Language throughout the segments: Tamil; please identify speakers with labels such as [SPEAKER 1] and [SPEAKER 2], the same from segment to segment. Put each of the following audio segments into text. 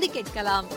[SPEAKER 1] தொடர்ந்து கேட்கலாம்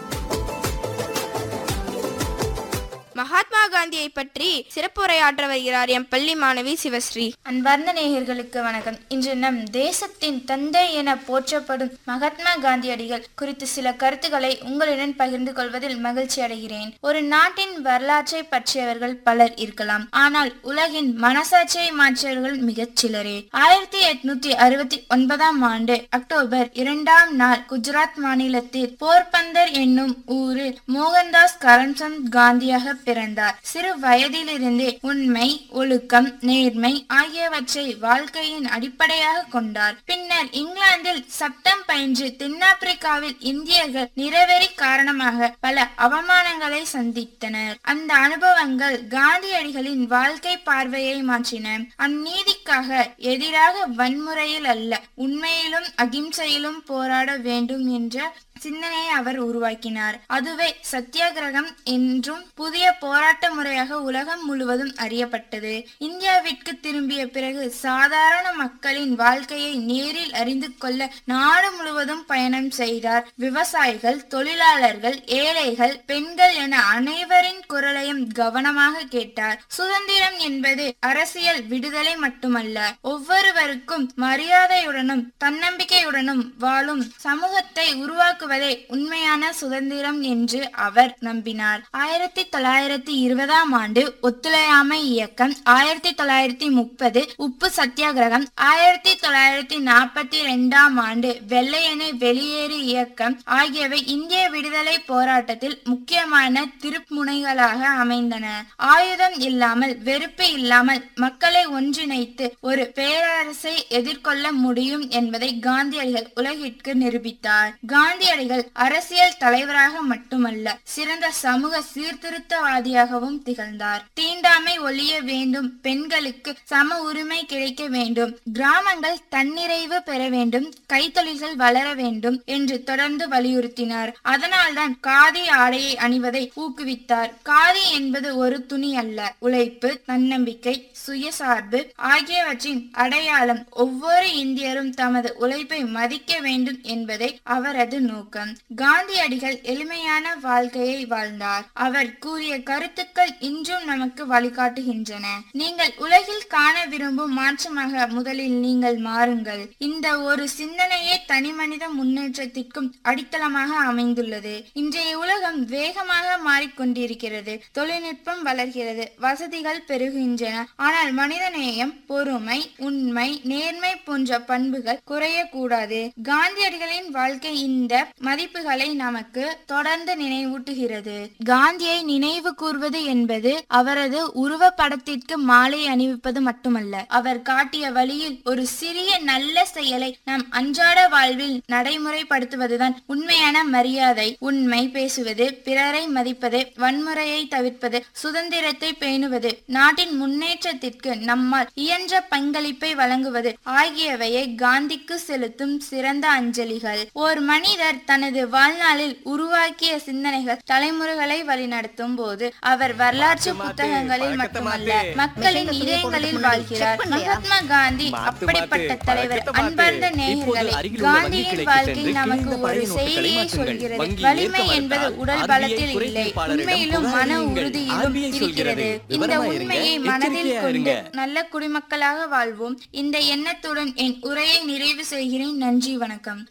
[SPEAKER 2] மகாத்மா காந்தியை பற்றி சிறப்புரையாற்ற வருகிறார் எம் பள்ளி மாணவி சிவஸ்ரீ
[SPEAKER 3] அன்பார்ந்த நேயர்களுக்கு வணக்கம் இன்று நம் தேசத்தின் தந்தை என போற்றப்படும் மகாத்மா காந்தியடிகள் குறித்து சில கருத்துக்களை உங்களுடன் பகிர்ந்து கொள்வதில் மகிழ்ச்சி அடைகிறேன் ஒரு நாட்டின் வரலாற்றை பற்றியவர்கள் பலர் இருக்கலாம் ஆனால் உலகின் மனசாட்சியை மாற்றியவர்கள் மிகச் சிலரே ஆயிரத்தி எட்நூத்தி அறுபத்தி ஒன்பதாம் ஆண்டு அக்டோபர் இரண்டாம் நாள் குஜராத் மாநிலத்தில் போர்பந்தர் என்னும் ஊரில் மோகன்தாஸ் கரம்சந்த் காந்தியாக பிறந்தார் சிறு வயதிலிருந்தே உண்மை ஒழுக்கம் நேர்மை ஆகியவற்றை வாழ்க்கையின் அடிப்படையாக கொண்டார் பின்னர் இங்கிலாந்தில் சட்டம் பயின்று தென்னாப்பிரிக்காவில் இந்தியர்கள் நிறவெறி காரணமாக பல அவமானங்களை சந்தித்தனர் அந்த அனுபவங்கள் காந்தியடிகளின் வாழ்க்கை பார்வையை மாற்றின அந்நீதிக்காக எதிராக வன்முறையில் அல்ல உண்மையிலும் அகிம்சையிலும் போராட வேண்டும் என்ற சிந்தனையை அவர் உருவாக்கினார் அதுவே சத்தியாகிரகம் என்றும் புதிய போராட்ட முறையாக உலகம் முழுவதும் அறியப்பட்டது இந்தியாவிற்கு திரும்பிய பிறகு சாதாரண மக்களின் வாழ்க்கையை நேரில் அறிந்து கொள்ள நாடு முழுவதும் பயணம் செய்தார் விவசாயிகள் தொழிலாளர்கள் ஏழைகள் பெண்கள் என அனைவரின் குரலையும் கவனமாக கேட்டார் சுதந்திரம் என்பது அரசியல் விடுதலை மட்டுமல்ல ஒவ்வொருவருக்கும் மரியாதையுடனும் தன்னம்பிக்கையுடனும் வாழும் சமூகத்தை உருவாக்குவதே உண்மையான சுதந்திரம் என்று அவர் நம்பினார் ஆயிரத்தி தொள்ளாயிரத்தி இருபதாம் ஆண்டு ஒத்துழையாமை இயக்கம் ஆயிரத்தி தொள்ளாயிரத்தி முப்பது உப்பு சத்தியாகிரகம் ஆயிரத்தி தொள்ளாயிரத்தி நாற்பத்தி ரெண்டாம் ஆண்டு வெள்ளையனை வெளியேறு இயக்கம் ஆகியவை இந்திய விடுதலை போராட்டத்தில் முக்கியமான திருப்புமுனைகளாக அமைந்தன ஆயுதம் இல்லாமல் வெறுப்பு இல்லாமல் மக்களை ஒன்றிணைத்து ஒரு பேரரசை எதிர்கொள்ள முடியும் என்பதை காந்தியடிகள் உலகிற்கு நிரூபித்தார் காந்தியடிகள் அரசியல் தலைவராக மட்டுமல்ல சிறந்த சமூக சீர்திருத்தவாதியாகவும் திகழ்ந்தார் தீண்டாமை ஒழிய வேண்டும் பெண்களுக்கு சம உரிமை கிடைக்க வேண்டும் கிராமங்கள் தன்னிறைவு பெற வேண்டும் கைத்தொழில்கள் வளர வேண்டும் என்று தொடர்ந்து வலியுறுத்தினார் அதனால்தான் காதி ஆடையை அணிவதை ஊக்குவித்தார் காதி என்பது ஒரு துணி அல்ல உழைப்பு தன்னம்பிக்கை சுயசார்பு ஆகியவற்றின் அடையாளம் ஒவ்வொரு இந்தியரும் தமது உழைப்பை மதிக்க வேண்டும் என்பதே அவரது நோக்கம் காந்தியடிகள் எளிமையான வாழ்க்கையை வாழ்ந்தார் அவர் கூறிய கருத்துக்கள் இன்றும் நமக்கு வழிகாட்டுகின்றன நீங்கள் உலகில் காண விரும்பும் மாற்றமாக முதலில் நீங்கள் மாறுங்கள் இந்த ஒரு சிந்தனையே தனிமனித முன்னேற்றத்திற்கும் அடித்தளமாக அமைந்துள்ளது இன்றைய உலகம் வேகமாக மாறிக்கொண்டிருக்கிறது தொழில்நுட்பம் வளர்கிறது வசதிகள் பெருகின்றன ஆனால் மனிதநேயம் பொறுமை உண்மை நேர்மை போன்ற பண்புகள் குறையக்கூடாது காந்தியடிகளின் வாழ்க்கை இந்த மதிப்புகளை நமக்கு தொடர்ந்து நினைவூட்டுகிறது காந்தியை நினைவு கூர்வது என்பது அவரது உருவப்படத்திற்கு மாலை அணிவிப்பது மட்டுமல்ல அவர் காட்டிய வழியில் ஒரு சிறிய நல்ல செயலை நாம் அன்றாட வாழ்வில் நடைமுறைப்படுத்துவதுதான் உண்மையான மரியாதை உண்மை பேசுவது பிறரை மதிப்பது வன்முறையை தவிர்ப்பது சுதந்திரத்தை பேணுவது நாட்டின் முன்னேற்றத்திற்கு நம்மால் இயன்ற பங்களிப்பை வழங்குவது ஆகியவையே காந்திக்கு செலுத்தும் சிறந்த அஞ்சலிகள் ஓர் மனிதர் தனது வாழ்நாளில் உருவாக்கிய சிந்தனைகள் தலைமுறைகளை வழிநடத்தும் போது அவர் வரலாற்று புத்தகங்களில் மட்டுமல்ல மக்களின் இதயங்களில் வாழ்கிறார் மகாத்மா காந்தி அப்படிப்பட்ட தலைவர் அன்பார்ந்த நேயர்களே காந்தியின் வாழ்க்கை நமக்கு ஒரு செய்தியை சொல்கிறது வலிமை என்பது உடல் பலத்தில் இல்லை உண்மையிலும் மன உறுதியிலும் இருக்கிறது இந்த உண்மையை மனதில் கொண்டு நல்ல குடிமக்களாக வாழ்வோம் இந்த எண்ணத்துடன் என் உரையை நிறைவு செய்கிறேன் நன்றி வணக்கம்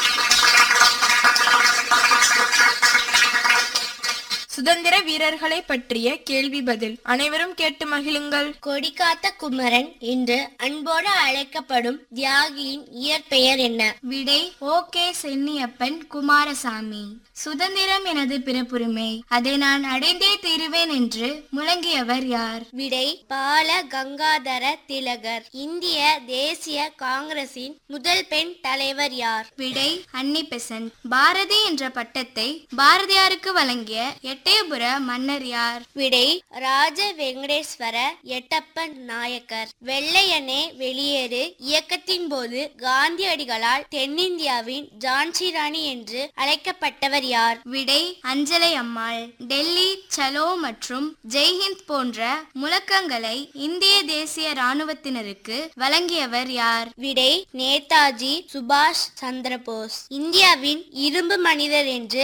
[SPEAKER 2] சுதந்திர வீரர்களை பற்றிய கேள்வி பதில் அனைவரும் கேட்டு மகிழுங்கள்
[SPEAKER 4] கொடிகாத்த குமரன் என்று அன்போடு அழைக்கப்படும் தியாகியின் இயற்பெயர் என்ன
[SPEAKER 3] விடை ஓகே சென்னியப்பன் குமாரசாமி சுதந்திரம் எனது பிறப்புரிமை அதை நான் அடைந்தே தீருவேன் என்று முழங்கியவர் யார்
[SPEAKER 4] விடை பால கங்காதர திலகர் இந்திய தேசிய காங்கிரசின் முதல் பெண் தலைவர் யார்
[SPEAKER 3] விடை அன்னி பெசன்ட் பாரதி என்ற பட்டத்தை பாரதியாருக்கு வழங்கிய எட்டயபுர மன்னர் யார்
[SPEAKER 4] விடை ராஜ வெங்கடேஸ்வர எட்டப்பன் நாயக்கர் வெள்ளையனே வெளியேறு இயக்கத்தின் போது காந்தியடிகளால் தென்னிந்தியாவின் ஜான்சி ராணி என்று அழைக்கப்பட்டவர் யார்
[SPEAKER 3] விடை அஞ்சலை அம்மாள் டெல்லி சலோ மற்றும் ஜெய்ஹிந்த் போன்ற முழக்கங்களை இந்திய தேசிய ராணுவத்தினருக்கு வழங்கியவர் யார்
[SPEAKER 4] விடை நேதாஜி சுபாஷ் சந்திரபோஸ் இந்தியாவின் இரும்பு மனிதர் என்று